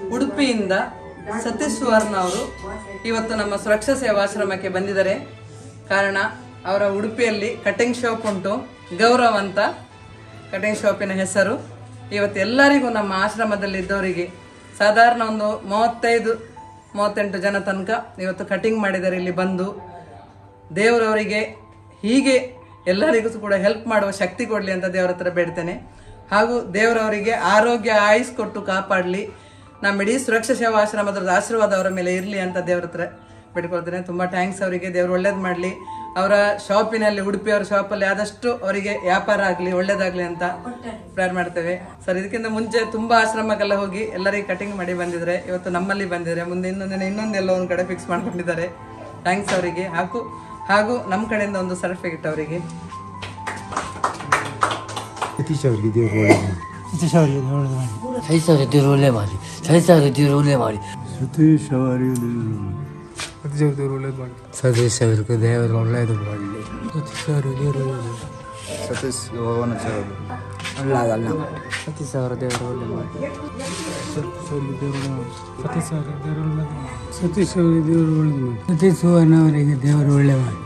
ಉಡುಪಿಯಿಂದ ಸತೀಶ್ ಸುವರ್ಣ ಅವರು ಇವತ್ತು ನಮ್ಮ ಸುರಕ್ಷಾ ಸೇವಾಶ್ರಮಕ್ಕೆ ಬಂದಿದ್ದಾರೆ ಕಾರಣ ಅವರ ಉಡುಪಿಯಲ್ಲಿ ಕಟಿಂಗ್ ಶಾಪ್ ಉಂಟು ಗೌರವ್ ಅಂತ ಕಟಿಂಗ್ ಶಾಪಿನ ಹೆಸರು ಇವತ್ತು ಎಲ್ಲರಿಗೂ ನಮ್ಮ ಆಶ್ರಮದಲ್ಲಿ ಇದ್ದವರಿಗೆ ಸಾಧಾರಣ ಒಂದು ಮೂವತ್ತೈದು ಮೂವತ್ತೆಂಟು ಜನ ತನಕ ಇವತ್ತು ಕಟಿಂಗ್ ಮಾಡಿದ್ದಾರೆ ಇಲ್ಲಿ ಬಂದು ದೇವರವರಿಗೆ ಹೀಗೆ ಎಲ್ಲರಿಗೂ ಕೂಡ ಹೆಲ್ಪ್ ಮಾಡುವ ಶಕ್ತಿ ಕೊಡಲಿ ಅಂತ ದೇವರ ಹತ್ರ ಬೇಡ್ತೇನೆ ಹಾಗೂ ದೇವರವರಿಗೆ ಆರೋಗ್ಯ ಆಯುಸ್ ಕೊಟ್ಟು ಕಾಪಾಡಲಿ ನಮ್ಮ ಇಡೀ ಸುರಕ್ಷಾ ಸೇವಾ ಆಶ್ರಮದ ಆಶೀರ್ವಾದ ಅವರ ಮೇಲೆ ಇರಲಿ ಅಂತ ದೇವರ ಹತ್ರ ಬೇಡ್ಕೊಳ್ತೇನೆ ತುಂಬ ಥ್ಯಾಂಕ್ಸ್ ಅವರಿಗೆ ದೇವರು ಒಳ್ಳೇದು ಮಾಡಲಿ ಅವರ ಶಾಪಿನಲ್ಲಿ ಉಡುಪಿ ಅವರ ಶಾಪಲ್ಲಿ ಆದಷ್ಟು ಅವರಿಗೆ ವ್ಯಾಪಾರ ಆಗಲಿ ಒಳ್ಳೇದಾಗಲಿ ಅಂತ ಪ್ರೇರ್ ಮಾಡ್ತೇವೆ ಸರ್ ಇದಕ್ಕಿಂತ ಮುಂಚೆ ತುಂಬ ಆಶ್ರಮಕ್ಕೆಲ್ಲ ಹೋಗಿ ಎಲ್ಲರಿಗೆ ಕಟಿಂಗ್ ಮಾಡಿ ಬಂದಿದ್ದಾರೆ ಇವತ್ತು ನಮ್ಮಲ್ಲಿ ಬಂದಿದ್ದಾರೆ ಮುಂದೆ ಇನ್ನೊಂದಿನ ಇನ್ನೊಂದೆಲ್ಲ ಒಂದು ಕಡೆ ಫಿಕ್ಸ್ ಮಾಡ್ಕೊಂಡಿದ್ದಾರೆ ಥ್ಯಾಂಕ್ಸ್ ಅವರಿಗೆ ಹಾಗೂ ಹಾಗೂ ನಮ್ಮ ಕಡೆಯಿಂದ ಒಂದು ಸರ್ಟಿಫಿಕೇಟ್ ಅವರಿಗೆ ಸತೀಶ್ ಅವರಿಗೆ ದೇವರು ಒಳ್ಳೆಯದು ಸಹಿತ ದೇವರು ಒಳ್ಳೆ ಮಾಡಿ ಸಹಿತ ದೇವರು ಒಳ್ಳೆ ಮಾಡಿ ಸತೀಶ್ ಅವರಿಗೆ ಸತೀಶ್ ಅವರಿಗೆ ದೇವರು ಒಳ್ಳೆಯದು ಮಾಡಲಿ ಸತೀಶ್ ಭುವನಾಚಾರ್ಯ ಸತೀಶ್ ಅವರ ದೇವರು ಒಳ್ಳೆ ಮಾಡಿ ಸತೀಶ್ ಸುವರ್ಣ ಅವರಿಗೆ ದೇವರು ಒಳ್ಳೆ ಮಾಡಿ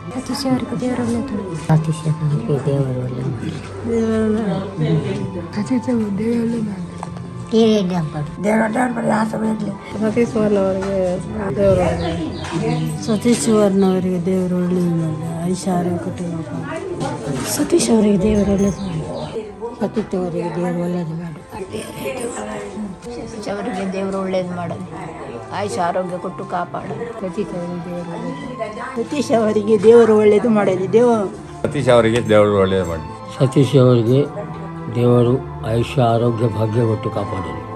ಸತೀಶ್ ಸುವರ್ಣ ಅವರಿಗೆ ದೇವರು ಒಳ್ಳೆಯದು ಮಾಡಿ ಐಷ ಆರೋಗ್ಯ ಸತೀಶ್ ಅವರಿಗೆ ದೇವರು ಒಳ್ಳೆಯದು ಮಾಡಿ ಸತೀಶ್ ಅವರಿಗೆ ದೇವರು ಒಳ್ಳೆಯದು ಮಾಡಿ ಅವರಿಗೆ ದೇವರು ಒಳ್ಳೇದು ಮಾಡಲಿ ಆಯುಷ ಆರೋಗ್ಯ ಕೊಟ್ಟು ಕಾಪಾಡಲಿ ಸತೀಶ್ ಅವರಿಗೆ ದೇವರು ಒಳ್ಳೆಯದು ಮಾಡಲಿ ದೇವರು ಸತೀಶ್ ಅವರಿಗೆ ದೇವರು ಒಳ್ಳೆಯದು ಮಾಡಿ ಸತೀಶ್ ಅವರಿಗೆ ದೇವರು ಆಯುಷ್ಯ ಆರೋಗ್ಯ ಭಾಗ್ಯ ಕೊಟ್ಟು ಕಾಪಾಡಲಿ